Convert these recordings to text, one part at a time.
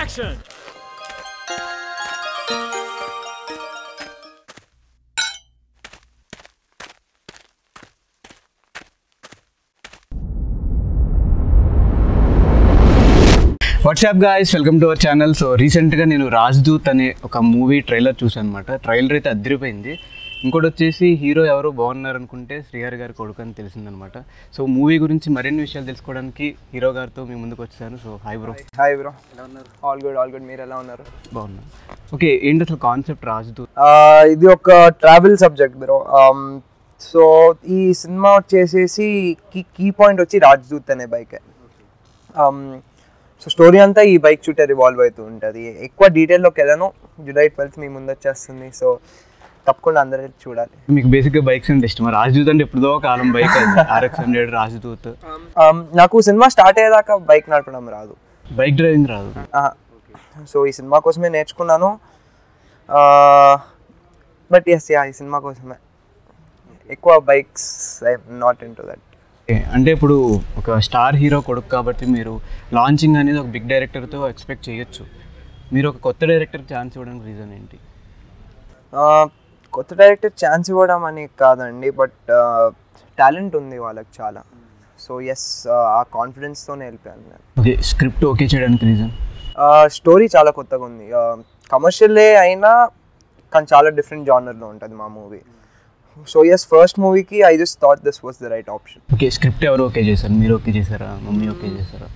Action! WhatsApp guys welcome to our channel so రీసెంట్గా నేను రాజ్దూత్ అనే ఒక మూవీ ట్రైలర్ చూసాను అనమాట ట్రైలర్ అయితే అదిరిపోయింది ఇంకోటి వచ్చేసి హీరో ఎవరో బాగున్నారు అనుకుంటే శ్రీహరి గారి కొడుకు అని తెలిసిందనమాట సో మూవీ గురించి మరిన్ని విషయాలు తెలుసుకోవడానికి హీరో గారితో మీ ముందుకు వచ్చాను so hi bro hi bro all good all good మీరు ఎలా ఉన్నారు బాగున్నాను ఓకే ఏంటి అసలు కాన్సెప్ట్ రాజ్దూత్ ఇది ఒక ట్రావెల్ సబ్జెక్ట్ బ్రో సో ఈ సినిమా వచ్చేసేసి కీ కీ పాయింట్ వచ్చి రాజ్దూత్ అనే బైక్ సో స్టోరీ అంతా ఈ బైక్ చుట్టే రివాల్వ్ అవుతూ ఉంటుంది ఎక్కువ డీటెయిల్లోకి వెళ్ళను జూలై ట్వెల్త్ మీ ముందు వచ్చేస్తుంది సో తప్పకుండా అందరూ చూడాలి మీకు బేసిక్గా బైక్స్ అంటే ఇష్టం రాజ్దూత్ అంటే ఎప్పుడుదో కాలం bike RX hundred Rajdoot Um, నాకు సినిమా స్టార్ట్ అయ్యేదాకా బైక్ నడపడం రాదు బైక్ డ్రైవింగ్ రాదు సో ఈ సినిమా కోసమే నేర్చుకున్నాను బట్ ఎస్ యా ఈ సినిమా కోసమే ఎక్కువ bikes I'm not into that okay, అంటే ఇప్పుడు ఒక స్టార్ హీరో కొడుకు కాబట్టి మీరు లాంచింగ్ అనేది ఒక బిగ్ డైరెక్టర్తో ఎక్స్పెక్ట్ చేయొచ్చు మీరు ఒక కొత్త డైరెక్టర్కి ఛాన్స్ ఇవ్వడానికి రీజన్ ఏంటి కొత్త డైరెక్టర్ ఛాన్స్ ఇవ్వడం అని కాదండి బట్ టాలెంట్ ఉంది వాళ్ళకి చాలా సో ఎస్ ఆ కాన్ఫిడెన్స్తోనే వెళ్ళిపోయాను నేను ఓకే స్క్రిప్ట్ ఓకే చేయడానికి రీజన్ స్టోరీ చాలా కొత్తగా ఉంది కమర్షియలే అయినా కానీ చాలా డిఫరెంట్ జానర్లో ఉంటుంది మా మూవీ సో ఎస్ ఫస్ట్ మూవీకి I just thought this was the right option okay script ఎవరు ఓకే చేశారు మీరు ఓకే చేశారా మమ్మీ ఓకే చేశారా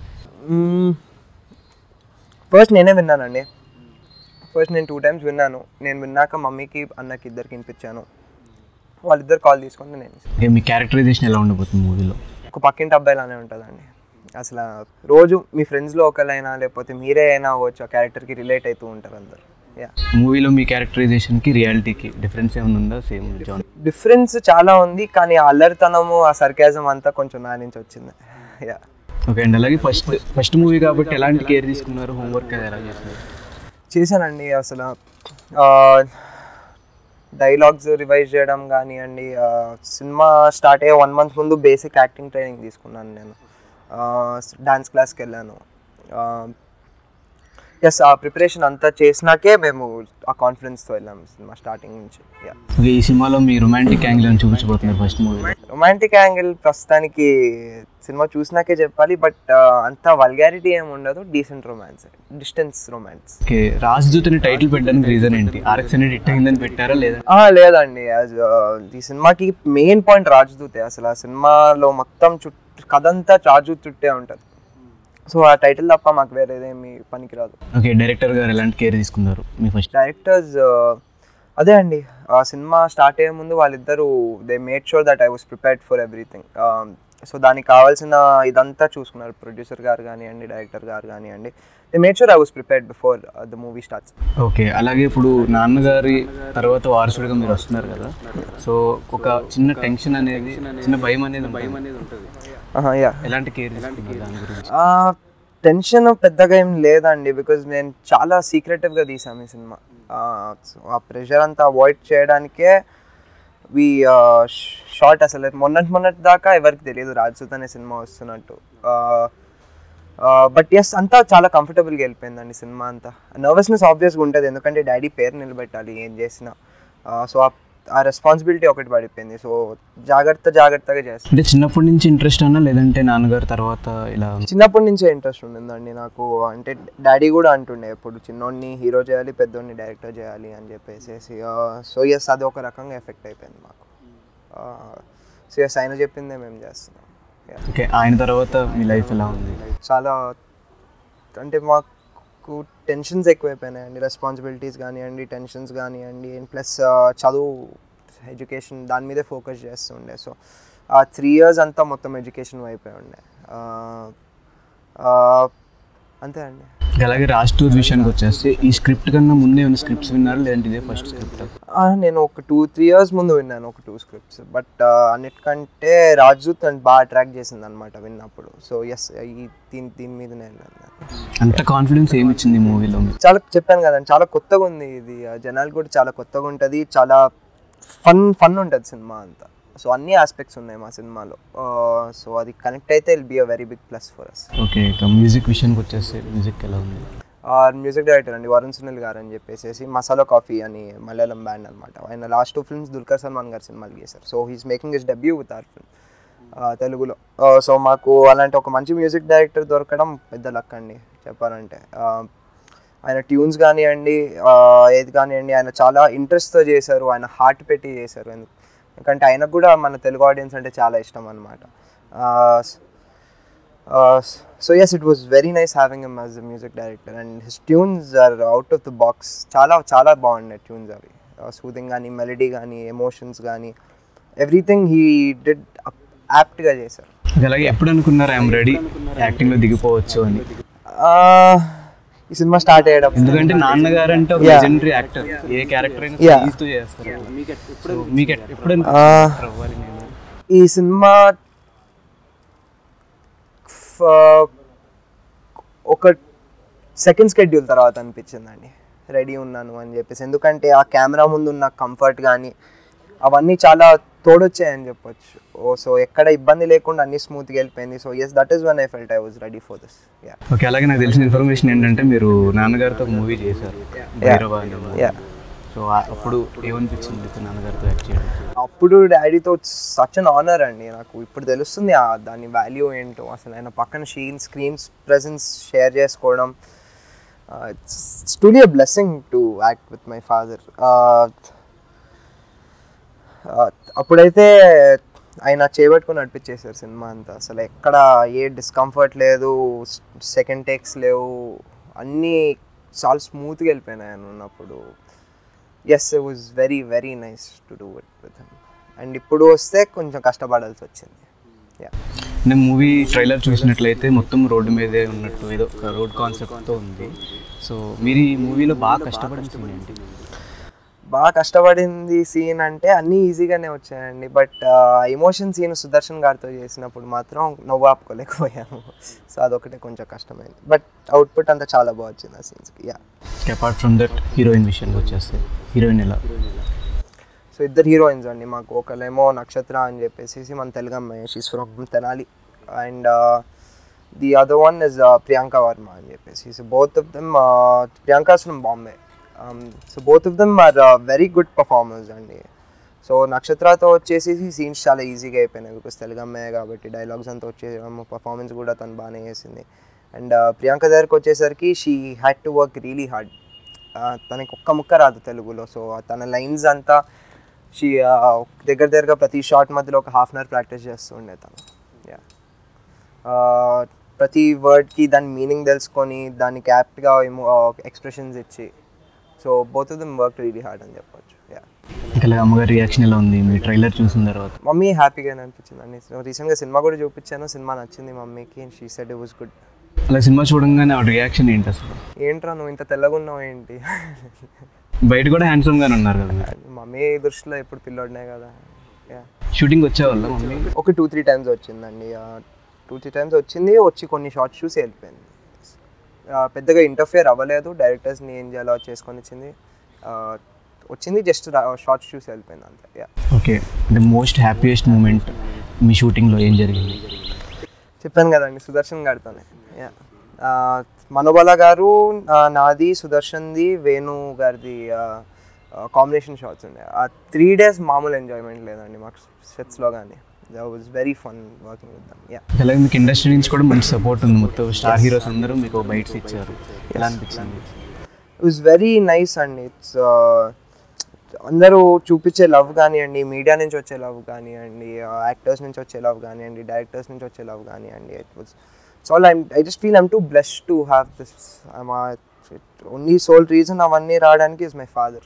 ఫస్ట్ నేనే విన్నానండి ఫస్ట్ నేను టూ టైమ్స్ విన్నాను నేను విన్నాక మమ్మీకి అన్నకి ఇద్దరికి వినిపించాను వాళ్ళిద్దరు కాల్ తీసుకొని నేను ఓకే మీ క్యారెక్టరైజేషన్ ఎలా ఉండబోతుంది మూవీలో ఒక పక్కింటి అబ్బాయిలానే ఉంటుందండి అసలు రోజు మీ ఫ్రెండ్స్లో ఒకరైనా లేకపోతే మీరే అయినా అవ్వచ్చు ఆ క్యారెక్టర్కి రిలేట్ అవుతూ ఉంటారు అందరు యా మూవీలో మీ క్యారెక్టరైజేషన్కి రియాలిటీకి డిఫరెన్స్ ఏమైనా ఉందా సేమ్ జాన్ డిఫరెన్స్ చాలా ఉంది కానీ ఆ అల్లరితనము ఆ సర్కాజం అంతా కొంచెం నా నుంచి వచ్చింది యా ఓకే అండి అలాగే ఫస్ట్ ఫస్ట్ మూవీ కాబట్టి ఎలాంటి కేర్ తీసుకున్నారు హోంవర్క్ అది ఎలా చేస్తున్నారు చేశానండి అసలు డైలాగ్స్ రివైజ్ చేయడం కానివ్వండి ఆ, సినిమా స్టార్ట్ అయ్యే వన్ మంత్ ముందు బేసిక్ యాక్టింగ్ ట్రైనింగ్ తీసుకున్నాను నేను డాన్స్ క్లాస్కి వెళ్ళాను ఎస్ ఆ ప్రిపరేషన్ అంతా చేసినాకే మేము ఆ కాన్ఫిడెన్స్తో వెళ్ళాము సినిమా స్టార్టింగ్ నుంచి యా ఓకే ఈ సినిమాలో మీ రొమాంటిక్ యాంగిల్ అని చూపించబోతున్నారు ఫస్ట్ మూవీలో రొమాంటిక్ యాంగిల్ ప్రస్తుతానికి సినిమా చూసినాకే చెప్పాలి బట్ అంత వల్గారిటీ ఏమి ఉండదు decent romance distance romance okay Rajdoot అని టైటిల్ పెట్టడానికి రీజన్ ఏంటి ఆర్ఎక్స్ అనేది హిట్ అయిందని పెట్టారా లేదా ఆ, లేదండి యాజ్ ఈ సినిమాకి మెయిన్ పాయింట్ రాజదూతే అసలు ఆ సినిమాలో మొత్తం చుట్టూ కథ అంతా రాజదూత్ చుట్టే ఉంటుంది సో ఆ టైటిల్ తప్ప మాకు వేరేదేమి పనికిరాదు ఓకే డైరెక్టర్ గారు ఎలాంటి కేర్ తీసుకున్నారు మీ ఫస్ట్ డైరెక్టర్స్ అదే అండి ఆ సినిమా స్టార్ట్ అయ్యే ముందు వాళ్ళిద్దరూ they made sure that I was prepared for everything so దానికి కావాల్సిన ఇదంతా చూసుకున్నారు ప్రొడ్యూసర్ గారు కానివ్వండి డైరెక్టర్ గారు కానివ్వండి they made sure I was prepared before the movie starts okay అలాగే ఇప్పుడు నాన్నగారి తర్వాత వారసుడిగా మీరు వస్తున్నారు కదా సో ఒక చిన్న టెన్షన్ అనేది చిన్న భయం అనేది భయం అనేది ఉంటుంది యా ఎలాంటి కేర్ తీసుకున్నారు దాని గురించి టెన్షన్ పెద్దగా ఏం లేదండి బికాజ్ నేను చాలా సీక్రెటివ్గా తీసాము ఈ సినిమా సో ఆ ప్రెషర్ అంతా అవాయిడ్ చేయడానికే వి షార్ట్ అసలు మొన్నటి మొన్నటి దాకా ఎవరికి తెలియదు రాజసూత్ అనే సినిమా వస్తున్నట్టు బట్ ఎస్ అంతా చాలా కంఫర్టబుల్గా వెళ్ళిపోయిందండి సినిమా అంతా నర్వస్నెస్ ఆబ్వియస్గా ఉంటుంది ఎందుకంటే డాడీ పేరు నిలబెట్టాలి ఏం చేసినా సో ఆ రెస్పాన్సిబిలిటీ ఒకటి పడిపోయింది సో జాగ్రత్త జాగ్రత్తగా చేస్తాను అంటే చిన్నప్పటి నుంచి ఇంట్రెస్ట్ అన్నా లేదంటే నాన్నగారి తర్వాత ఇలా చిన్నప్పటి నుంచే ఇంట్రెస్ట్ ఉండిందండి నాకు అంటే డాడీ కూడా అంటుండే ఎప్పుడు చిన్నోడిని హీరో చేయాలి పెద్దోడిని డైరెక్టర్ చేయాలి అని చెప్పేసి సో ఎస్ అది ఒక రకంగా ఎఫెక్ట్ అయిపోయింది మాకు సో ఎస్ ఆయన చెప్పిందే మేము చేస్తున్నాం Yeah. ఓకే ఆయన తర్వాత మీ లైఫ్ ఎలా ఉంది చాలా అంటే మాకు టెన్షన్స్ ఎక్కువైపోయినాయండి రెస్పాన్సిబిలిటీస్ కానివ్వండి టెన్షన్స్ కానివ్వండి ప్లస్ చదువు ఎడ్యుకేషన్ దాని మీదే ఫోకస్ చేస్తుండే సో ఆ త్రీ ఇయర్స్ అంతా మొత్తం ఎడ్యుకేషన్ అయిపోయి ఉండే ఆ, ఆ, అంతే అండి అలాగే రాజ్దూత్ విషయానికి వచ్చేస్తే ఈ స్క్రిప్ట్ కన్నా ముందే ఉన్న స్క్రిప్ట్స్ విన్నారు లేదంటే ఇదే ఫస్ట్ స్క్రిప్ట్ ఆ, నేను ఒక టూ త్రీ ఇయర్స్ ముందు విన్నాను ఒక టూ స్క్రిప్ట్స్ బట్ అన్నిటికంటే రాజదూత్ నన్ను బాగా అట్రాక్ట్ చేసింది అనమాట విన్నప్పుడు సో ఎస్ ఈ దీని దీని మీదనే వెళ్ళాను నేను. అంత కాన్ఫిడెన్స్ ఏమి ఇచ్చింది మూవీలో మీకు చాలా చెప్పాను కదండి చాలా కొత్తగా ఉంది ఇది ఆ జనాలు కూడా చాలా కొత్తగా ఉంటుంది చాలా ఫన్ ఫన్ ఉంటుంది సినిమా అంతా సో అన్ని ఆస్పెక్ట్స్ ఉన్నాయి మా సినిమాలో సో అది కనెక్ట్ అయితే will be a very big plus for us okay ఇక మ్యూజిక్ విషయానికి వచ్చేస్తే మ్యూజిక్ ఎలా ఉంది మ్యూజిక్ డైరెక్టర్ అండి వరుణ్ సునీల్ గారు అని చెప్పేసి మసాలా కాఫీ అని మలయాళం బ్యాండ్ అనమాట ఆయన last two films Dulquer Salmaan గారు సినిమాలు చేశారు so he's making his debut with our film తెలుగులో సో మాకు అలాంటి ఒక మంచి మ్యూజిక్ డైరెక్టర్ దొరకడం పెద్ద లక్ అండి చెప్పాలంటే ఆ, ఆయన ట్యూన్స్ కానివ్వండి ఆ, ఏది కానివ్వండి ఆయన చాలా ఇంట్రెస్ట్తో చేశారు ఆయన హార్ట్ పెట్టి చేశారు ఎందు- ఎందుకంటే ఆయనకు కూడా మన తెలుగు ఆడియన్స్ అంటే చాలా ఇష్టం అనమాట so yes it was very nice having him as a music director and his tunes are out of the box చాలా చాలా బాగున్నాయి ట్యూన్స్ అవి సూదింగ్ కానీ మెలడీ కానీ ఎమోషన్స్ కానీ ఎవ్రీథింగ్ హీ డిడ్ యాప్ట్గా చేశారు అలాగే ఎప్పుడు అనుకున్నారు ఐఎమ్ రెడీ యాక్టింగ్లో దిగిపోవచ్చు అని Uh, ఈ సినిమా స్టార్ట్ అయ్యేటప్పుడు ఎందుకంటే నాన్నగారు అంటే ఒక Yeah. లెజెండరీ యాక్టర్ ఏ క్యారెక్టర్ అయినా Yeah. ఈజీతో చేస్తారు So, మీకు ఎట్- ఎప్పుడు Ah. అనిపించింది అవ్వాలి నేను ఈ సినిమా ఫ- ఒక సెకండ్ స్కెడ్యూల్ తర్వాత అనిపించిందండి రెడీ ఉన్నాను అని చెప్పేసి ఎందుకంటే ఆ కెమెరా ముందు ఉన్న కంఫర్ట్ కానీ అవన్నీ చాలా తోడొచ్చాయని చెప్పొచ్చు ఓ సో ఎక్కడ ఇబ్బంది లేకుండా అన్ని స్మూత్గా వెళ్ళిపోయింది so yes that is one I felt I was ready for this yeah okay అలాగే నాకు తెలిసిన ఇన్ఫర్మేషన్ ఏంటంటే మీరు నాన్నగారితో ఒక మూవీ చేశారు భైరవ అనే movie. యా సో ఆ- అప్పుడు ఏమనిపించింది మీకు నాన్నగారితో యాక్ట్ చేయడం అప్పుడు డాడీతో సచ్ అన్ ఆనర్ అండి నాకు ఇప్పుడు తెలుస్తుంది ఆ దాని వాల్యూ ఏంటో అసలు ఆయన పక్కన షీన్ స్క్రీన్స్ ప్రెజెన్స్ షేర్ చేసుకోవడం it's truly a blessing to act with my father అప్పుడైతే ఆయన చేపట్టుకుని నడిపించేశారు సినిమా అంతా అసలు ఎక్కడ ఏ డిస్కంఫర్ట్ లేదు సెకండ్ టేక్స్ లేవు అన్నీ చాలా స్మూత్గా వెళ్ళిపోయినాయి ఆయన ఉన్నప్పుడు yes it was very very nice to do it with him and ఇప్పుడు వస్తే కొంచెం కష్టపడాల్సి వచ్చింది యా నేను మూవీ ట్రైలర్ చూసినట్లయితే మొత్తం రోడ్డు మీదే ఉన్నట్టు ఏదో ఒక రోడ్ కాన్సెప్ట్తో ఉంది సో మీరు ఈ మూవీలో బాగా కష్టపడిన సీన్ ఏంటి బాగా కష్టపడింది సీన్ అంటే అన్నీ ఈజీగానే వచ్చాయండి బట్ ఎమోషన్ సీన్ సుదర్శన్ గారితో చేసినప్పుడు మాత్రం నవ్వు ఆపుకోలేకపోయాను సో అదొకటే కొంచెం కష్టమైంది బట్ అవుట్పుట్ అంతా చాలా బాగా వచ్చింది ఆ సీన్స్కి yeah apart from that heroine విషయానికి వచ్చేస్తే హీరోయిన్ ఎలా సో ఇద్దరు హీరోయిన్స్ అండి మాకు ఒకళ్ళేమో నక్షత్ర అని చెప్పేసి మన తెలుగు అమ్మాయి she's from Tenali and the other one is Priyanka Varma అని చెప్పేసి so both of them Priyanka's from Bombay so both of them are very good performers అండి సో నక్షత్రతో వచ్చేసి సీన్స్ చాలా ఈజీగా అయిపోయినాయి బికాస్ తెలుగు అమ్మాయి కాబట్టి డైలాగ్స్ అంతా వచ్చే పర్ఫార్మెన్స్ కూడా తను బాగానే చేసింది అండ్ ప్రియాంక దగ్గరికి వచ్చేసరికి she had to work really hard తనకి ఒక్క ముక్క రాదు తెలుగులో సో తన లైన్స్ అంతా షీ దగ్గర దగ్గరగా ప్రతి షార్ట్ మధ్యలో ఒక హాఫ్ అన్ అవర్ ప్రాక్టీస్ చేస్తూ ఉండే తను యా ప్రతి వర్డ్కి దాని మీనింగ్ తెలుసుకొని దానికి యాప్ట్గా ఏమో ఎక్స్ప్రెషన్స్ ఇచ్చి so both of them work really hard అని చెప్పొచ్చు యా ఇంకా అలాగే అమ్మగారి రియాక్షన్ ఎలా ఉంది మీ ట్రైలర్ చూసిన తర్వాత మమ్మీ హ్యాపీగానే అనిపించింది అండి రీసెంట్గా సినిమా కూడా చూపించాను సినిమా నచ్చింది మమ్మీకి and she said it was good అలా సినిమా చూడంగానే ఆవిడ రియాక్షన్ ఏంటి అసలు ఏంట్రా నువ్వు ఇంత తెల్లగా ఉన్నావు ఏంటి బయట కూడా హ్యాండ్సమ్ గానే ఉన్నారు కదా మీరు. మమ్మీ దృష్టిలో ఎప్పుడు పిల్లోడినే కదా యా షూటింగ్ వచ్చేవాళ్ళ మమ్మీ ఒక టూ త్రీ టైమ్స్ వచ్చిందండి టూ త్రీ టైమ్స్ వచ్చింది వచ్చి కొన్ని షార్ట్స్ చూసి వెళ్ళిపోయింది ఆ, పెద్దగా ఇంటర్ఫియర్ అవ్వలేదు డైరెక్టర్స్ని ఏం చేయాలో చేసుకొని వచ్చింది ఆ, వచ్చింది జస్ట్ షార్ట్స్ చూసి వెళ్ళిపోయింది అంతే yeah okay the most happiest moment మీ షూటింగ్లో ఏం జరిగింది చెప్పాను కదండి సుదర్శన్ గారితోనే యా మనోబల గారు ఆ, నాది సుదర్శన్ది వేణు గారిది కాంబినేషన్ షాట్స్ ఉండే ఆ త్రీ డేస్ మామూలు ఎంజాయ్మెంట్ లేదండి మాకు సెట్స్లో కానీ was very fun working with them yeah అలాగే మీకు ఇండస్ట్రీ నుంచి కూడా మంచి సపోర్ట్ ఉంది మొత్తం స్టార్ హీరోస్ అందరూ మీకు బైట్స్ ఇచ్చారు ఎలా అనిపించింది ఇట్ వాజ్ వెరీ నైస్ అండి ఇట్స్ అందరూ చూపించే లవ్ కానివ్వండి మీడియా నుంచి వచ్చే లవ్ కానివ్వండి యాక్టర్స్ నుంచి వచ్చే లవ్ కానివ్వండి డైరెక్టర్స్ నుంచి వచ్చే లవ్ కానివ్వండి it was so I'm I just feel I'm to bless to have this only sole reason అవన్నీ రావడానికి is my father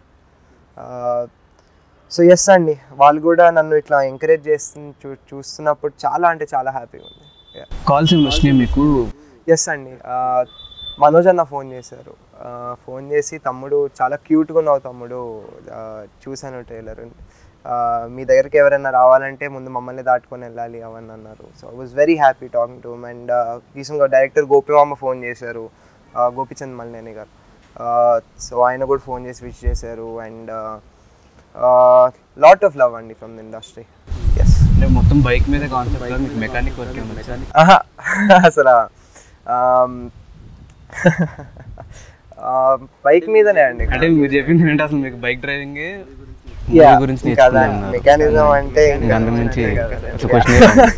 so yes అండి వాళ్ళు కూడా నన్ను ఇట్లా ఎంకరేజ్ చేస్తు చూ చూస్తున్నప్పుడు చాలా అంటే చాలా హ్యాపీగా ఉంది Yeah. కాల్స్ ఏమి వచ్చినాయి మీకు ఎస్ అండి ఆ, మనోజ్ అన్న ఫోన్ చేశారు ఆ, ఫోన్ చేసి తమ్ముడు చాలా క్యూట్గా ఉన్నావు తమ్ముడు ఆ, చూశాను ట్రైలర్ మీ దగ్గరికి ఎవరైనా రావాలంటే ముందు మమ్మల్ని దాటుకొని వెళ్ళాలి అవన్నీ అన్నారు so I was very happy talking to and రీసెంట్గా డైరెక్టర్ గోపిమామ ఫోన్ చేశారు ఆ, గోపిచంద్ మల్నేని గారు సో ఆయన కూడా ఫోన్ చేసి విష్ చేశారు అండ్ లాట్ ఆఫ్ లవ్ అండి ఫ్రమ్ ద ఇండస్ట్రీ ఎస్ అంటే మొత్తం బైక్ మీద కాన్సెప్ట్ మీకు మెకానిక్ వర్క్ ఏమన్నా ఆహా అసలు ఆమ్, బైక్ మీదనే అండి అంటే మీరు చెప్పింది ఏంటంటే అసలు మీకు బైక్ డ్రైవింగ్ Yeah, గురించి కదా నేర్చుకున్నారు మెకానిజం అంటే ఇంకా అంత నుంచి అసలు క్వశ్చన్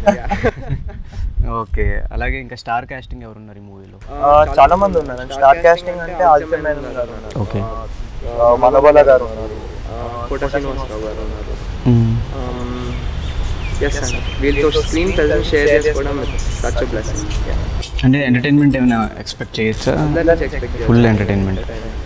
ఓకే అలాగే ఇంకా స్టార్ కాస్టింగ్ ఎవరు ఉన్నారు ఈ మూవీలో ఆ, చాలా మంది ఉన్నారు స్టార్ కాస్టింగ్ అంటే ఆదిత్య మేనన్ గారు ఉన్నారు ఓకే ఆ, మనబల గారు ఉన్నారు కోట శ్రీనివాసరావు గారు ఉన్నారు ఎస్ అండి వీళ్ళతో స్క్రీన్ ప్రెజెన్స్ షేర్ చేసుకోవడం సచ్ బ్లెస్సింగ్ అంటే ఎంటర్టైన్మెంట్ ఏమైనా ఎక్స్పెక్ట్ చేయొచ్చా expect full entertainment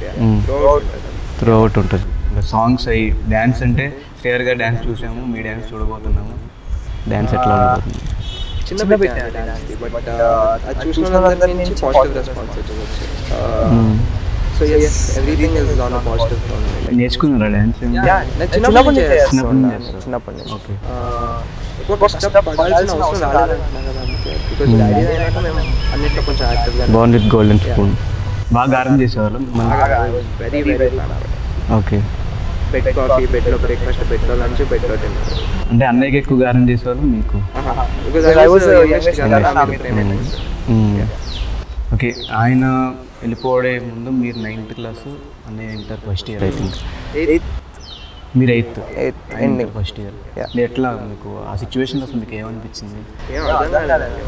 throughout ఉంటుంది ఇంకా సాంగ్స్ అయ్యి డ్యాన్స్ అంటే క్లియర్గా డ్యాన్స్ చూసాము మీ డ్యాన్స్ చూడబోతున్నాము డ్యాన్స్ ఎట్లా ఉండబోతుంది చిన్న పెట్టండి బట్ అది చూసిన వాళ్ళందరి నుంచి పాజిటివ్ రెస్పాన్స్ వచ్చింది so yes everything is on a positive నేర్చుకున్నారా డ్యాన్స్ చిన్నప్పటి నుంచి చేస్తూ చిన్నప్పటి ఉన్నాను. నుంచి చేస్తారు. చిన్నప్పటి నుంచి ఓకే ఎక్కువ కష్టపడాల్సిన అవసరం రాలేదంటున్నా కదా అందుకే బికాజ్ డాడీ అయినాక మేము అన్నిట్లో కొంచెం యాక్టివ్గా బాన్ విత్ గోల్డెన్ స్పూన్ బాగా గారం చేసేవాళ్ళు very very okay bed coffee బెడ్లో బ్రేక్ఫాస్ట్ బెడ్లో లంచ్ బెడ్లో డిన్నర్ అంటే అన్నయ్యకి ఎక్కువ గారం చేసేవాళ్ళు మీకు బికాజ్ ఐ వాజ్ యంగెస్ట్ కదా ఫ్యామిలీ ప్రేమ ఓకే ఆయన వెళ్ళిపోవడే ముందు మీరు నైన్త్ క్లాస్ అన్నయ్య inter first year I think మీరు eighth Eighth, ending. First year Yeah. ఎట్లా మీకు ఆ సిచ్యువేషన్ అసలు మీకు ఏమనిపించింది ఏం అర్థం కాలేదు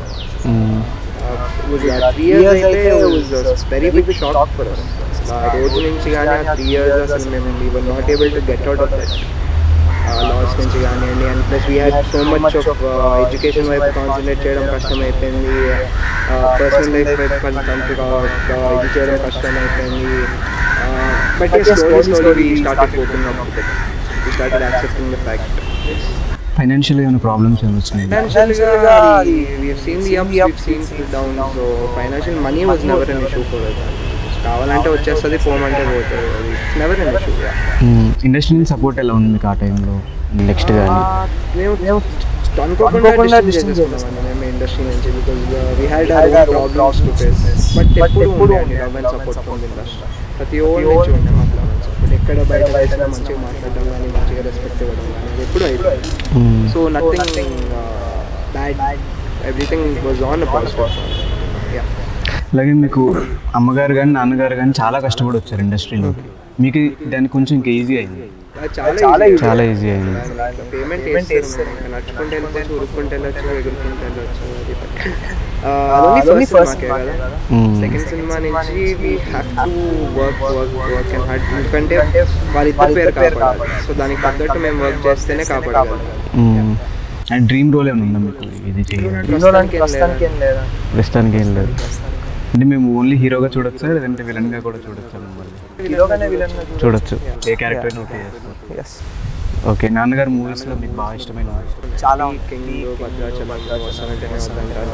was ఆ త్రీ ఇయర్స్ అయితే was very big shock for us ఆ రోజు నుంచి కానీ ఆ త్రీ ఇయర్స్ అసలు మేము we were not able to get out of that loss నుంచి కానివ్వండి and plus we had so much of education వైపు కాన్సన్ట్రేట్ చేయడం కష్టం అయిపోయింది పర్సనల్ లైఫ్ వైపు కొంచెం ఇది చేయడం కష్టం అయిపోయింది but slowly slowly we started coping up with we started accepting the fact ఫైనాన్షియల్గా ఏమైనా ప్రాబ్లమ్స్ ఏమైనా వచ్చినాయి Financially, uh, we've seen the ups, we've seen the downs. So financial money was never an issue for us. కావాలంటే వచ్చేస్తుంది పోమంటే పోతుంది it's never an issue industry నుంచి support ఎలా ఉంది మీకు ఆ టైంలో నెక్స్ట్ కానీ మేము అనుకోకుండా డిస్టెన్స్ చేసుకున్నామండి మేము ఇండస్ట్రీ నుంచి because we had our problems to face but ఎప్పుడు ఉండే love and support from industry ప్రతి ఓన్ నుంచి ఉండే మాకు లవ్ అండ్ సపోర్ట్ ఎక్కడ బయట బయట మంచిగా మాట్లాడడం కానీ మంచిగా రెస్పెక్ట్ ఇవ్వడం కానీ అది ఎప్పుడు అయిపోయింది so nothing bad everything was on positive yeah అలాగే మీకు అమ్మగారు కానీ నాన్నగారు కానీ చాలా కష్టపడి వచ్చారు ఇండస్ట్రీలోకి మీకు దానికి కొంచెం ఇంకా ఈజీ అయింది చాలా చాలా ఈజీ అయింది పేమెంట్ చేస్తారు నడుచుకుంటే వెళ్ళచ్చు ఉరుక్కుంటే వెళ్ళచ్చు ఎగురుకుంటే వెళ్ళచ్చు అది అదొన్ని ఫస్ట్ సినిమాకే కదా సెకండ్ సినిమా నుంచి we have to work work work and hard ఎందుకంటే వాళ్ళిద్దరు పేరు కాపాడాలి సో దానికి తగ్గట్టు మేము వర్క్ చేస్తేనే కాపాడగలం అండ్ డ్రీమ్ రోల్ ఏమైనా ఉందా మీకు ఇది చేయాలి ఇందులోకి ప్రస్తుతానికి ఏం లేదా ప్రస్తుతానికి ఏం లేదు అంటే మేము ఓన్లీ హీరోగా చూడొచ్చా లేదంటే విలన్గా కూడా చూడొచ్చా మిమ్మల్ని హీరోగానే విలన్ చూడొచ్చు ఏ క్యారెక్టర్ అయినా ఓకే చేస్తారు ఎస్ ఓకే నాన్నగారు మూవీస్లో మీకు బాగా ఇష్టమైన movie? చాలా కింగ్ భద్రాచలం వస్తానంటేనే వద్దంటారా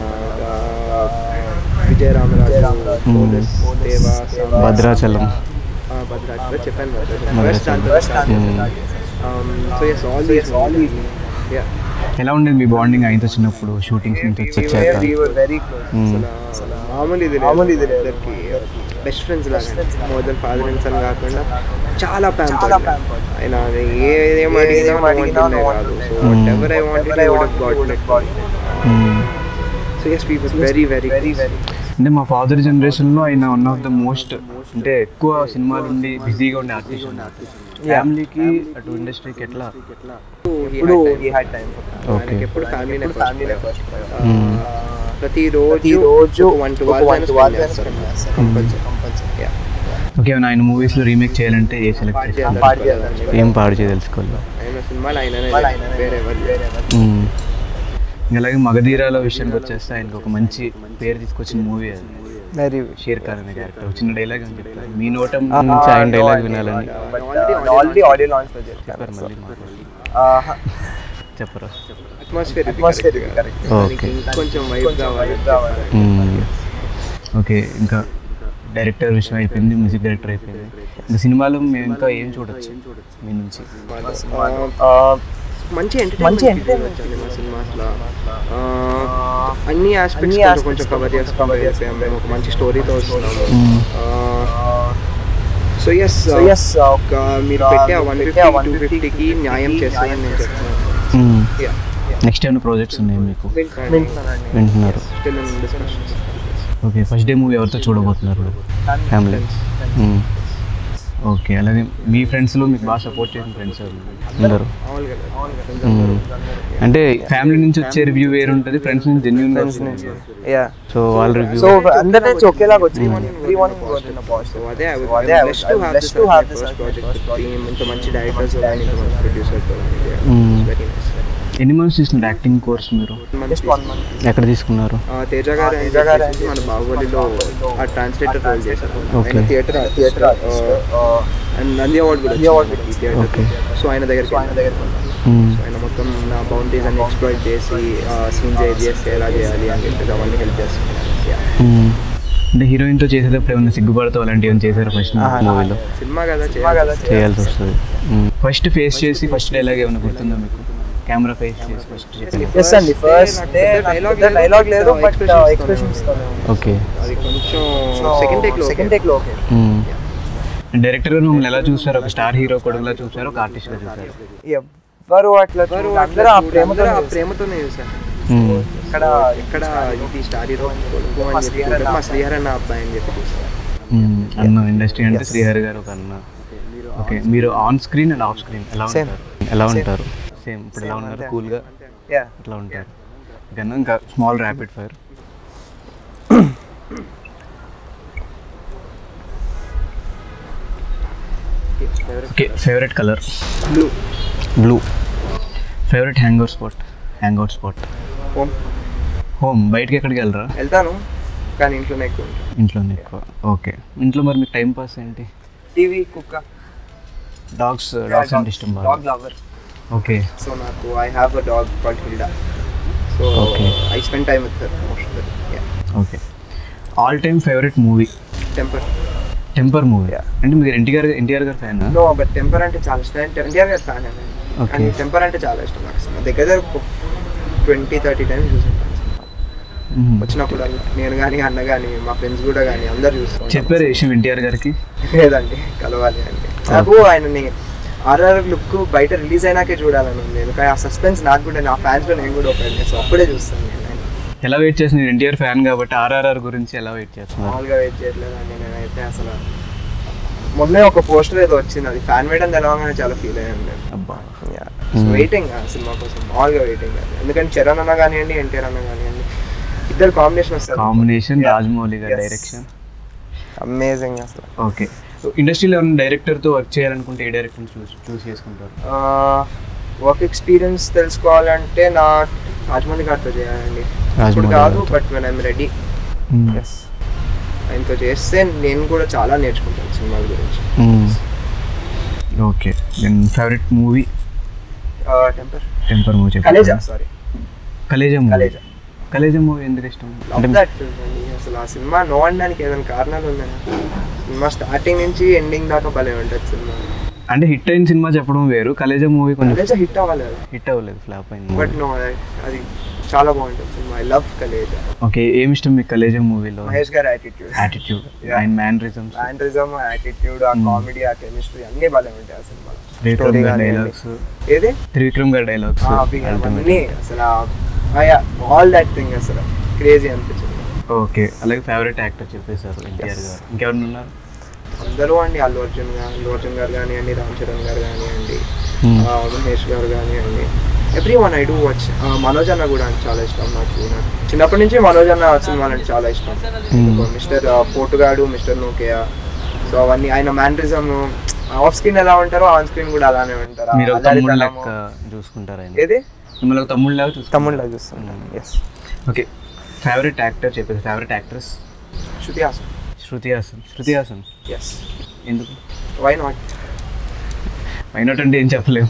విజయరామరాజు పోలీస్ దేవా సాంబా. భద్రాచలం ఆ, భద్రాచలం చెప్పాను భద్రాచలం. ఫస్ట్ మ్మ్. So yes all these all yeah ఎలా ఉండేది మీ బాండింగ్ ఆయనతో చిన్నప్పుడు షూటింగ్స్ నుంచి వచ్చి వచ్చాక వెరీ క్లోజ్ మ్మ్. మామూలు ఇది మామూలు ఇది లేదు. ఇద్దరికి బెస్ట్ ఫ్రెండ్స్ లాగా more then father and son కాకుండా చాలా ప్యాంపర్ చాలా pampered. ఆయన ఏదేం అడిగినా ఏం no అడిగినా అంటుండే no కాదు సో అంటుండే. Whatever I wanted I would got like మ్మ్. So yes we was very very very very అంటే మా ఫాదర్ జనరేషన్లో ఆయన వన్ ఆఫ్ ద మోస్ట్ అంటే ఎక్కువ సినిమాలు ఉండి బిజీగా ఉండే ఆర్టిస్ట్ ఫ్యామిలీకి అటు ఇండస్ట్రీకి ఎట్లా ఇప్పుడు ఈ హ్యాడ్ టైం ఓకే ఎప్పుడు ఫ్యామిలీ ఫ్యామిలీ ఫస్ట్ ప్రతి రోజు ప్రతిరోజు వన్ టు ఒక one to one చేస్తారు కంపల్సరీ ఓకే ఆయన మూవీస్లో రీమేక్ చేయాలంటే ఏ సెలెక్ట్ చేస్తారు పాడు చేయాలి ఏం పాడు చేయ తెలుసుకోవాలి ఆయన సినిమాలు ఆయననే సినిమాలు ఆయననే వేరే ఎవరు వేరే మ్మ్. ఇంకా అలాగే మగధీరాల విషయానికి వచ్చేస్తే ఆయనకు ఒక మంచి పేరు తీసుకొచ్చిన మూవీ అది వెరీ షేర్ ఖాన్ అనే క్యారెక్టర్ చిన్న డైలాగ్ అని చెప్తారు మీ నోట నుంచి ఆయన డైలాగ్ వినాలని ఆల్రెడీ ఆడియో లాంచ్ లో చెప్పారు మళ్ళీ మాట్లాడండి. చెప్పరా అట్మాస్ఫియర్ అట్మాస్ఫియర్ కరెక్ట్ ఓకే కొంచెం వైబ్ కావాలి మ్మ్. ఓకే ఇంకా డైరెక్టర్ విషయం అయిపోయింది మ్యూజిక్ డైరెక్టర్ అయిపోయింది ఇంకా సినిమాలు మేము ఇంకా ఏం చూడొచ్చు మీ నుంచి మంచి మంచి ఎంటర్టైన్మెంట్ entertainment వచ్చింది మా సినిమాస్లో అన్ని ఆస్పెక్ట్స్ aspects కొంచెం కవర్ చేసుకొని వెళ్ళిపోయాం మేము ఒక మంచి స్టోరీతో వస్తున్నాము మ్మ్. సో ఎస్ సో ఎస్ ఒక మీరు పెట్టే వన్ ఫిఫ్టీ టూ ఫిఫ్టీకి న్యాయం చేస్తారని నేను చెప్తున్నాను మ్మ్. Yeah. నెక్స్ట్ ఏమైనా ప్రాజెక్ట్స్ ఉన్నాయి మీకు వింటున్నానండి వింటున్నారు Still in discussions. Okay first day movie ఎవరితో చూడబోతున్నారు ఫ్యామిలీ ఓకే అలాగే మీ ఫ్రెండ్స్లో మీకు బాగా సపోర్ట్ చేసిన ఫ్రెండ్స్ అందరు మామూలుగా మ్మ్. అంటే ఫ్యామిలీ నుంచి వచ్చే రివ్యూ వేరు ఉంటుంది ఫ్రెండ్స్ నుంచి జెన్యున్గా యా సో వాళ్ళ రివ్యూ సో అందరి నుంచి ఒకేలాగా వచ్చింది ఎవ్రీ వన్ పాజిటివ్ సో అదే So అదే I was- I was blessed to have this first as my project first project. ఇంత మంచి డైరెక్టర్స్ కానీ ఇంత మంచి ప్రొడ్యూసర్ Mm. వెరీ నైస్ ఎన్ని మంత్స్ తీసుకున్నారు యాక్టింగ్ కోర్స్ మీరు జస్ట్ వన్ మంత్ ఎక్కడ తీసుకున్నారు తేజ గారు తేజ గారు అని చెప్పేసి మన బాహుబలిలో ఆ ట్రాన్స్లేటర్ రోల్ చేశారు Okay. ఆయన theatre theatre and Nandi award కూడా నంది award వచ్చింది కూడా ఈ Okay. థియేటర్ సో ఆయన దగ్గరికి ఆయన దగ్గర మ్మ్. సో ఆయన మొత్తం నా బౌండరీస్ అన్ని ఎక్స్ప్లోర్ చేసి సీన్స్ ఏది చేస్తే ఎలా చేయాలి అని చెప్పేసి అవన్నీ హెల్ప్ చేస్తున్నారు మ్మ్. అంటే హీరోయిన్తో చేసేటప్పుడు ఏమైనా సిగ్గుపడతావు అలాంటివి ఏమైనా చేశారు ఫస్ట్ మూవీలో సినిమా కదా సినిమా కదా చేయాల్సి వస్తుంది ఫస్ట్ ఫేస్ చేసి ఫస్ట్ డైలాగ్ ఏమైనా గుర్తుందా మీకు కెమెరా ఫేస్ చేసి ఫస్ట్ చెప్పాను ఎస్ అండి ఫస్ట్ డే డైలాగ్ లేదు బట్ ఎక్స్ప్రెషన్ ఇస్తాను ఓకే అది కొంచెం సెకండ్ టేక్ లో సెకండ్ టేక్ లో ఓకే డైరెక్టర్ గారు మిమ్మల్ని ఎలా చూసారు ఒక స్టార్ హీరో కొడుకులా చూసారు ఒక ఆర్టిస్ట్గా చూసారు ఎవ్వరు అట్లా చూడరు. అందరూ ఆ ప్రేమతో ఆ ప్రేమతోనే చూసాను మ్మ్. ఇక్కడ ఇక్కడ ఇది స్టార్ హీరో కొడుకు అని చెప్పి చూడడం, మా శ్రీహరణ అబ్బాయి అని చెప్పి చూసాను మ్మ్. అన్న ఇండస్ట్రీ అంటే శ్రీహరి గారు ఒక అన్న ఓకే మీరు on screen and off screen ఎలా Same. ఉంటారు ఎలా ఉంటారు సేమ్ ఇప్పుడు ఎలా ఉన్నారు కూల్గా యా ఇట్లా ఉంటారు ఓకేనా ఇంకా small rapid fire okay favourite colour blue blue favourite hangout spot hangout spot home home బయటకి ఎక్కడికి వెళ్ళరా వెళ్తాను కానీ ఇంట్లోనే ఎక్కువ ఉంటాను ఇంట్లోనే ఎక్కువ ఓకే ఇంట్లో మరి మీకు టైం పాస్ ఏంటి టీవీ కుక్క డాగ్స్ డాగ్స్ అంటే ఇష్టం బాగా డాగ్ లవర్ ఓకే సో నాకు I have a dog called Hilda so Okay. I spend time with most okay all time favourite movie Temper Temper movie Yeah. అంటే మీరు ఎన్టీఆర్ ఎన్టీఆర్ గారి fan no but temper అంటే చాలా ఇష్టం ఎన్టీఆర్ గారి ఫ్యాన్ అండి Okay. కానీ టెంపర్ అంటే చాలా ఇష్టం నాకు సినిమా దగ్గర దగ్గర ట్వంటీ థర్టీ టైమ్స్ చూసాను వచ్చినప్పుడు నేను కానీ అన్న కానీ మా ఫ్రెండ్స్ కూడా కానీ అందరు చూస్తాం చెప్పారు ఈ విషయం ఎన్టీఆర్ గారికి లేదండి కలవాలి అండి నాకు ఆయనని ఆర్ఆర్ లుక్ బయట రిలీజ్ అయినాకే చూడాలని ఉంది ఎందుకంటే ఆ సస్పెన్స్ నాకు కూడా నా ఫ్యాన్స్ లో నేను కూడా ఒక సో అప్పుడే చూస్తాను నేను ఆయన. ఎలా వెయిట్ చేస్తున్నారు ఎన్టీఆర్ ఫ్యాన్ కాబట్టి ఆర్ఆర్ఆర్ గురించి ఎలా వెయిట్ చేస్తున్నారు మామూలుగా వెయిట్ చేయట్లేదండి నేనైతే అసలు మొన్నే ఒక పోస్టర్ ఏదో వచ్చింది అది ఫ్యాన్ మేడం తెలవగానే చాలా ఫీల్ అయ్యాను నేను అబ్బా వెయిటింగ్ ఆ సినిమా కోసం మామూలుగా వెయిటింగ్ ఎందుకంటే చరణ్ అన్న కానివ్వండి ఎన్టీఆర్ అన్న కానివ్వండి ఇద్దరు కాంబినేషన్ వస్తారు కాంబినేషన్ రాజమౌళి గారి Yes. డైరెక్షన్ అమేజింగ్ అసలు ఓకే ఇండస్ట్రీలో ఏమైనా డైరెక్టర్తో వర్క్ చేయాలనుకుంటే ఏ డైరెక్టర్ చూస్ చూస్ చేసుకుంటారు వర్క్ ఎక్స్పీరియన్స్ తెలుసుకోవాలంటే నా రాజమౌళి గారితో చేయాలండి ఇప్పుడు రాజమౌళి కాదు గారితో. But when I'm ready yes ఆయనతో చేస్తే నేను కూడా చాలా నేర్చుకుంటాను సినిమాల గురించి okay then favourite movie Temper Temper movie Khaleja sorry Khaleja movie Khaleja Khaleja movie ఎందుకు ఇష్టం లవ్ అంటే దట్ ఫిల్మ్ అండి అసలు ఆ సినిమా నో అనడానికి ఏదైనా కారణాలు ఉన్నాయి సినిమా స్టార్టింగ్ నుంచి ఎండింగ్ దాకా భలే ఉంటుంది సినిమా అంటే హిట్ అయిన సినిమా చెప్పడం వేరు కలేజా మూవీ కొంచెం కలేజా హిట్ అవ్వాలి అది హిట్ అవ్వలేదు ఫ్లాప్ అయింది బట్ నో అది చాలా బాగుంటుంది సినిమా ఐ లవ్ కలేజా ఓకే ఏమి ఇష్టం మీకు కలేజా మూవీలో మహేష్ గారి యాటిట్యూడ్ యాటిట్యూడ్ ఆయన మ్యానరిజమ్స్ మ్యాండ్రిజం యాటిట్యూడ్ ఆ కామెడీ ఆ కెమిస్ట్రీ అన్ని భలే ఉంటాయి ఆ సినిమా త్రివిక్రమ్ గారి కానివ్వండి. డైలాగ్స్ ఏది త్రివిక్రమ్ గారి డైలాగ్స్ ఆ అవి అవన్నీ అసలు ఆల్ దట్ థింగ్ అసలు క్రేజీ అనిపించింది ఓకే అలాగే ఫేవరెట్ యాక్టర్ చెప్పేశారు ఎన్టీఆర్ గారు ఇంకెవరు ఉన్నారు అందరూ అండి అల్లు అర్జున్ గారు అల్లు అర్జున్ గారు కానివ్వండి రామ్ చరణ్ గారు కానివ్వండి Hmm. ఆ, మహేష్ గారు కానివ్వండి every one I do watch Manoj అన్న కూడా అంటే చాలా ఇష్టం నాకు నాకు చిన్నప్పటి నుంచి మనోజ్ అన్న సినిమాలు అంటే చాలా ఇష్టం Hmm. Mister Potugadu mister Nokia so అవన్నీ ఆయన మ్యానరిజం ఆఫ్ స్క్రీన్ ఎలా ఉంటారో ఆన్ స్క్రీన్ కూడా అలానే ఉంటారు మీరు ఒక అల్లరి తమ్ముడు తనము. లెక్క చూసుకుంటారు ఆయన ఏది మిమ్మల్ని ఒక తమ్ముడు లాగా చూసుకుంటారు తమ్ముళ్ళ చూస్తుంటాను ఎస్ ఓకే ఫేవరెట్ యాక్టర్ చెప్పేసి favourite actress Shruti Haasan Shruti Haasan Shruti Haasan yes ఎందుకు వై నాట్ అయినట్టు అంటే ఏం చెప్పలేము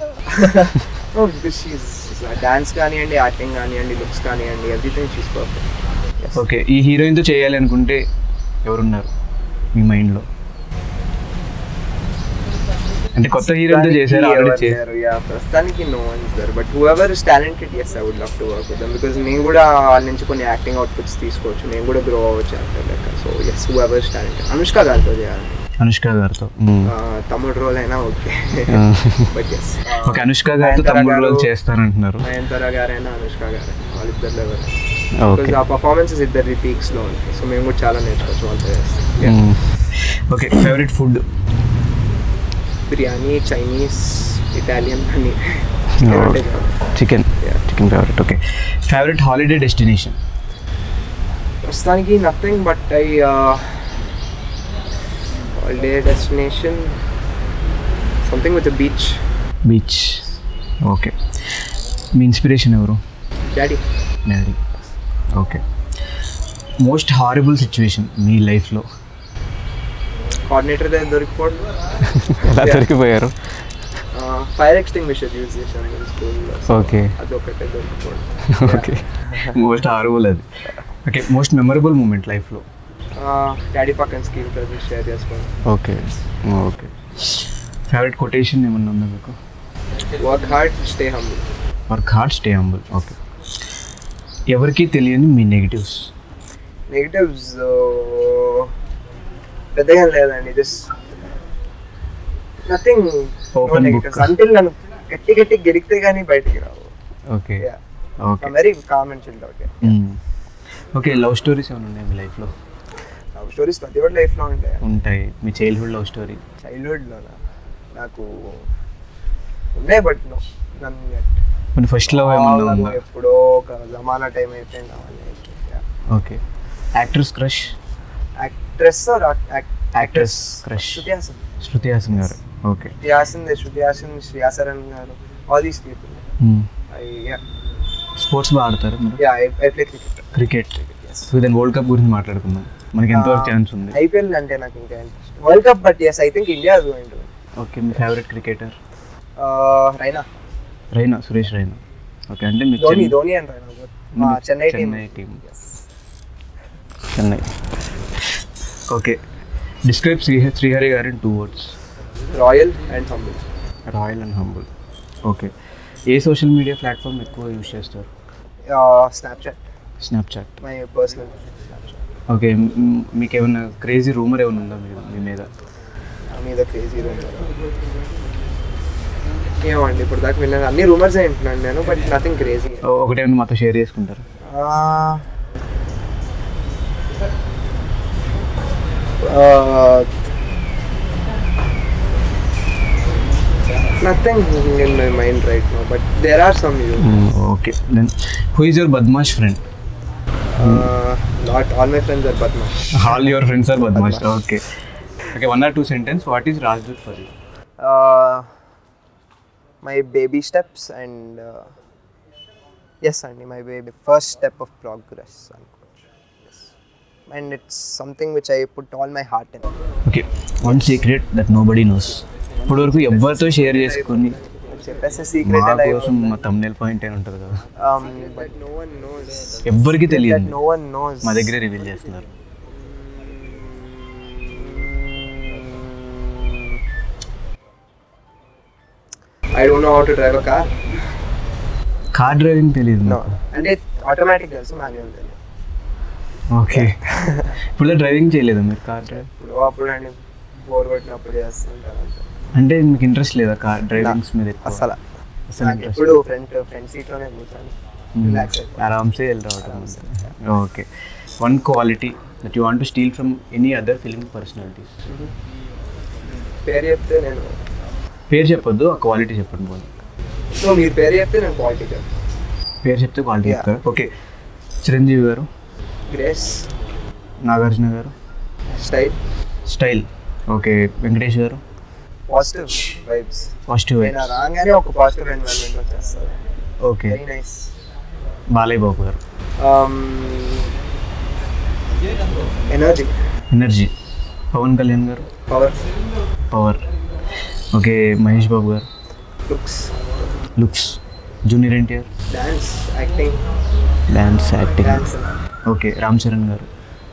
డాన్స్ కానివ్వండి యాక్టింగ్ కానివ్వండి లుక్స్ కానివ్వండి ఎవ్రీథింగ్ షీస్ పర్ఫెక్ట్ ఓకే ఈ హీరోయిన్తో చేయాలి అనుకుంటే ఎవరున్నారు మీ మైండ్లో అంటే కొత్త హీరోయిన్తో చేశారు ఆల్రెడీ చేశారు ప్రస్తుతానికి no sir but whoever is talented yes I would love to work with because నేను కూడా వాళ్ళ నుంచి కొన్ని యాక్టింగ్ అవుట్పుట్స్ తీసుకోవచ్చు నేను కూడా గ్రో అవ్వచ్చు అంటే లెక్క so yes whoever is talented Anushka గారితో చేయాలి అనుష్క గారితో ఆ, తమ్ముడు రోల్ అయినా okay but yes okay Anushka గారితో తమ్ముడు రోజు చేస్తారంటున్నారు నయనతార గారైనా అనుష్క గారైనా వాళ్ళిద్దరు ఎవరు ఓకే బికాజ్ ఆ పర్ఫార్మెన్సెస్ ఇద్దరి పీక్స్లో ఉంటాయి సో మేము కూడా చాలా నేర్చుకోవచ్చు వాళ్ళతో చేస్తే okay favourite food biryani Chinese Italian అని chicken Yeah. Chicken favourite okay favourite holiday destination ప్రస్తుతానికి nothing but I holiday destination something with beach beach okay మీ ఇన్స్పిరేషన్ ఎవరు daddy daddy okay most horrible situation మీ లైఫ్లో కోఆర్డినేటర్ దగ్గర దొరికిపోవడం ఎలా దొరికిపోయారు fire extinguisher use చేశాను నేను స్కూల్లో ఓకే అదొకటే దొరికిపోవడం ఓకే మోస్ట్ హారబుల్ అది ఓకే మోస్ట్ మెమరబుల్ మూమెంట్ లైఫ్లో డాడీ పక్కన స్కీమ్ ప్రజెంట్ షేర్ చేసుకోండి ఓకే ఓకే ఫేవరెట్ కొటేషన్ ఏమన్నా ఉందా మీకు work hard stay humble work hard stay humble okay ఎవరికి తెలియని మీ నెగిటివ్స్ నెగిటివ్స్ పెద్దగా లేదండి just nothing Open book. Until నన్ను గట్టి గట్టి గెలిగితే కానీ బయటికి రావు okay okay very calm and chilled okay okay love stories ఏమైనా ఉన్నాయి మీ లైఫ్లో లవ్ స్టోరీస్ ప్రతి ఒక్కటి లైఫ్లో ఉంటాయి ఉంటాయి మీ చైల్డ్హుడ్ లవ్ స్టోరీ చైల్డ్హుడ్లో నాకు ఉండే బట్ నో నన్ను మన ఫస్ట్ లవ్ ఏమన్నా ఉందా ఎప్పుడో ఒక జమానా టైం అయిపోయింది అవన్నీ okay actress crush actress actress crush Shruti Haasan Shruti Haasan గారు ఓకే శృతి హాసన్ శృతి హాసన్ శ్రేయా సరన్ గారు ఆల్ దీస్ పీపుల్ స్పోర్ట్స్ బాగా ఆడతారు మీరు yeah I play cricket cricket so దాని వరల్డ్ కప్ గురించి మాట్లాడుకుందాం మనకి ఎంతవరకు ఛాన్స్ ఉంది ఐపీఎల్ అంటే నాకు ఇంకా interest world cup but yes I think India is going to okay మీ favourite cricketer Raina Raina Suresh Raina okay అంటే మీకు ధోని చెన్నై- ధోని అండ్ రైనా మా Chennai team Chennai team Chennai okay describe శ్రీహ శ్రీహరి గారు in two words royal and humble royal and humble okay ఏ సోషల్ మీడియా ప్లాట్ఫామ్ ఎక్కువ use చేస్తారు Snapchat Snapchat my personal Snapchat okay మ్, మీకు ఏమైనా క్రేజీ రూమర్ ఏమైనా ఉందా మీ మీ మీద నా మీద క్రేజీ రూమర్ ఏమండి ఇప్పుడు దాకా విన్నాను అన్ని రూమర్స్ వింటున్నాను నేను బట్ నథింగ్ క్రేజీ ఓ- ఒకటేమైనా మాతో షేర్ చేసుకుంటారు nothing in my mind right no but there are some you okay then who is your బద్మాష్ friend not all my friends are బద్మాష్ ఆల్ యువర్ ఫ్రెండ్స్ ఆర్ బద్మాష్ okay okay one or two sentence what is Rajdoot for you my baby steps and yes అండి my baby first step of progress అనుకోవచ్చు and it's something which I put all my heart in okay one secret that nobody knows ఇప్పటివరకు ఎవరితో share చేసుకొని చెప్పేసి మా secret కోసం మా thumbnail point అని ఉంటుంది కదా బట్ నో వన్ నోస్ ఎవ్వరికి దట్ తెలియదు నో వన్ నోస్ మా దగ్గరే రివీల్ చేస్తున్నారు I don't know how to drive a car car driving తెలియదు నో అంటే ఆటోమేటిక్ తెలుసు మాన్యువల్ తెలియదు ఓకే ఇప్పుడు డ్రైవింగ్ చేయలేదు మీరు కార్ డ్రైవ్ ఇప్పుడు అప్పుడు అండి బోర్ కొట్టినప్పుడు చేస్తుంటారు అంతే. అంటే మీకు ఇంట్రెస్ట్ లేదా కార్ డ్రైవింగ్స్ మీద ఎక్కువ? అసలు అసలు నాకు interest ఎప్పుడు ఫ్రంట్ ఫ్రంట్ సీట్లోనే కూర్చొని Hmm. రిలాక్స్ అయిపోయి ఆరామ్సే వెళ్ళి రావటం okay one quality that you want to steal from any other film personalities పేరు చెప్తే నేను పేరు చెప్పొద్దు ఆ క్వాలిటీ చెప్పండి పోనీ సో మీరు పేరు చెప్తే నేను క్వాలిటీ చెప్తాను పేరు చెప్తే క్వాలిటీ Yeah. చెప్తారు ఓకే చిరంజీవి గారు గ్రేస్ నాగార్జున గారు స్టైల్ స్టైల్ ఓకే వెంకటేష్ గారు పాజిటివ్ వైబ్స్ పాజిటివ్ నేను రాగానే ఒక పాజిటివ్ ఎన్వైరన్మెంట్ వచ్చేస్తుంది okay very nice Balayya Babu garu energy energy Pawan Kalyan garu power power okay Mahesh Babu garu looks looks junior NTR dance acting dance acting dance okay Ram Charan garu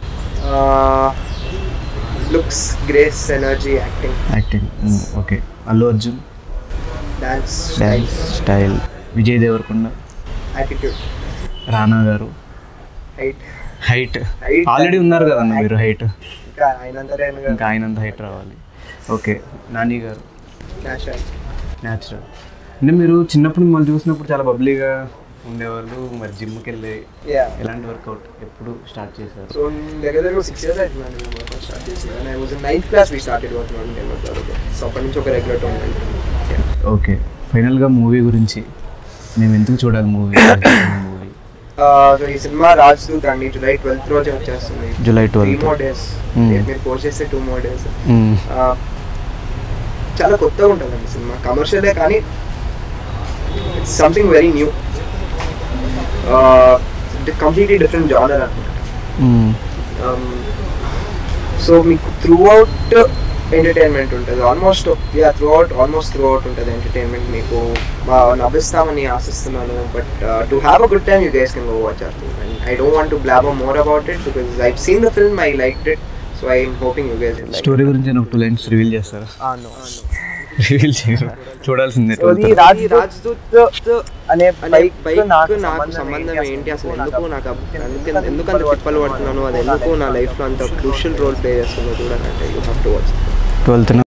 looks grace energy acting acting okay Allu Arjun dance dance style Vijay Devarakonda attitude Rana garu height height Height. Already ఉన్నారు కదన్న మీరు height ఇంకా ఆయనంతరే ఇంకా ఆయనంత height రావాలి okay Nani గారు natural natural అంటే మీరు చిన్నప్పుడు మిమ్మల్ని చూసినప్పుడు చాలా బబ్లీగా ఉండేవాళ్ళు మరి జిమ్కి వెళ్ళి యా ఎలాంటి వర్కౌట్ ఎప్పుడు స్టార్ట్ చేశారు సో దగ్గర దగ్గర సిక్స్ ఇయర్స్ అవుతుందండి మేము వర్కౌట్ స్టార్ట్ చేసి and I was ninth class we started work one time వరకు సో అప్పటి నుంచి ఒక రెగ్యులర్ టోర్నమెంట్ ఓకే ఫైనల్గా మూవీ గురించి మేము ఎందుకు చూడాలి మూవీ మూవీ సో ఈ సినిమా రాజ్ దూత్ అండి జూలై ట్వెల్త్ రోజే వచ్చేస్తుంది July three 12th. More days Hmm. మీరు పోస్ట్ చేస్తే టూ మోర్ డేస్ చాలా కొత్తగా ఉంటుందండి సినిమా కమర్షియలే కానీ it's something very new completely different genre అనమాట సో మీకు త్రూ అవుట్ ఎంటర్టైన్మెంట్ ఉంటుంది almost yeah throughout almost throughout ఉంటుంది ఎంటర్టైన్మెంట్ మీకు ఆ, నవ్విస్తామని ఆశిస్తున్నాను but to have a good time you guys can go watch our film and I don't want to blab more about it because I seen the film I like it so I'm hoping you guys story గురించి నాకు two lines reveal చేస్తారా no reveal చేయరు చూడాల్సిందే so ఈ రాజ్ రాజ్దూత్ అనే అనే bike bike నాకు నాకు సంబంధం ఏంటి అసలు ఎందుకు నాకు అబ్- అందుకే ఎందుకు అంత తిప్పలు పడుతున్నాను అది ఎందుకు నా లైఫ్లో అంత క్రూషియల్ రోల్ ప్లే చేస్తుందో చూడాలంటే యూ హ్యావ్ టు వాచ్ ట్వెల్త్న